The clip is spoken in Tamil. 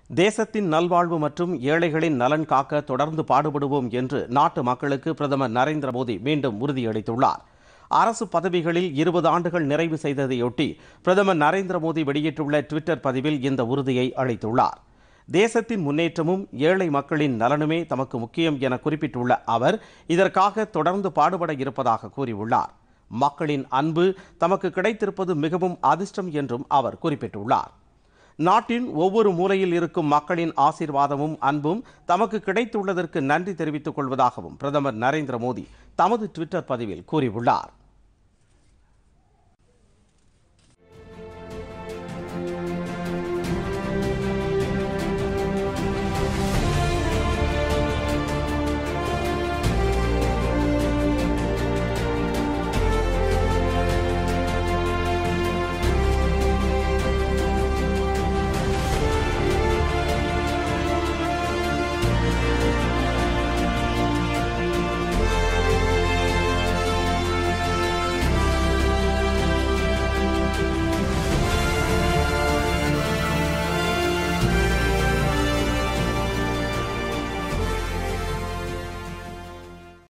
தேசத்தின் நல்வாழ்வு மற்றும் ஏழைகளின் நலன் காக்க தொடர்ந்து பாடுபடுவோம் என்று நாட்டு மக்களுக்கு பிரதமர் நரேந்திர மோடி மீண்டும் உறுதியளித்துள்ளார் அரசு பதவிகளில் இருபது ஆண்டுகள் நிறைவு செய்ததையொட்டி பிரதமர் நரேந்திர மோடி வெளியிட்டுள்ள ட்விட்டர் பதிவில் இந்த உறுதியை அளித்துள்ளார் தேசத்தின் முன்னேற்றமும் ஏழை மக்களின் நலனுமே தமக்கு முக்கியம் என குறிப்பிட்டுள்ள அவர் இதற்காக தொடர்ந்து பாடுபட இருப்பதாக கூறியுள்ளார் மக்களின் அன்பு தமக்கு கிடைத்திருப்பது மிகவும் அதிர்ஷ்டம் என்றும் அவர் குறிப்பிட்டுள்ளார் நாட்டின் ஒவ்வொரு மூலையில் இருக்கும் மக்களின் ஆசீர்வாதமும் அன்பும் தமக்கு கிடைத்துள்ளதற்கு நன்றி தெரிவித்துக் கொள்வதாகவும் பிரதமர் நரேந்திர மோடி தமது ட்விட்டர் பதிவில் கூறியுள்ளார்